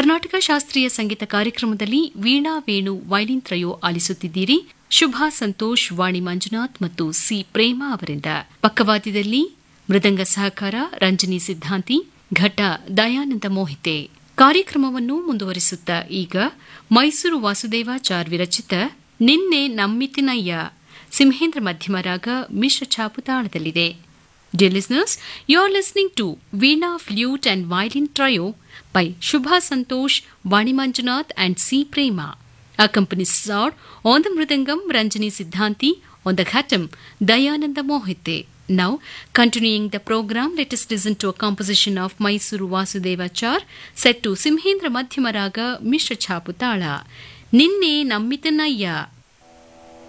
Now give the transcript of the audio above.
ಕರ್ನಾಟಕ ಶಾಸ್ತ್ರೀಯ ಸಂಗೀತ ಕಾರ್ಯಕ್ರಮದಲ್ಲಿ ವೀಣಾ ವೇಣು ವೈಲಿನ್ ತ್ರಯೋ ಆಲಿಸುತ್ತಿದ್ದೀರಿ ಶುಭಾ ಸಂತೋಷ್ ವಾಣಿ ಮಂಜುನಾಥ್ ಮತ್ತು ಸಿ ಪ್ರೇಮಾ ಅವರಿಂದ ಪಕ್ಕವಾದ್ಯದಲ್ಲಿ ಮೃದಂಗ ಸಹಕಾರ ರಂಜನಿ ಸಿದ್ಧಾಂತಿ ಘಟ ದಯಾನಂದ ಮೋಹಿತೆ ಕಾರ್ಯಕ್ರಮವನ್ನು ಮುಂದುವರಿಸುತ್ತಾ ಈಗ ಮೈಸೂರು ವಾಸುದೇವಾಚಾರ್ ವಿರಚಿತ ನಿನ್ನೆ ನಮ್ಮಿತಿನಯ್ಯ ಸಿಂಹೇಂದ್ರ ಮಧ್ಯಮ ರಾಗ ಮಿಶ್ರ ಛಾಪು ತಾಳದಲ್ಲಿದೆ Dear listeners, you are listening to Veena Flute and Violin Trio by Shubha Santosh, Vani Manjunath and C. Prema. Accompanies are on the Mridangam Ranjani Siddhanti, on the Ghatam Dayananda Mohite. Now, continuing the program, let us listen to a composition of Mysuru Vasudevachar set to Simhendra Madhyamaraga Mishra Chaputala. Ninne Nammitanayya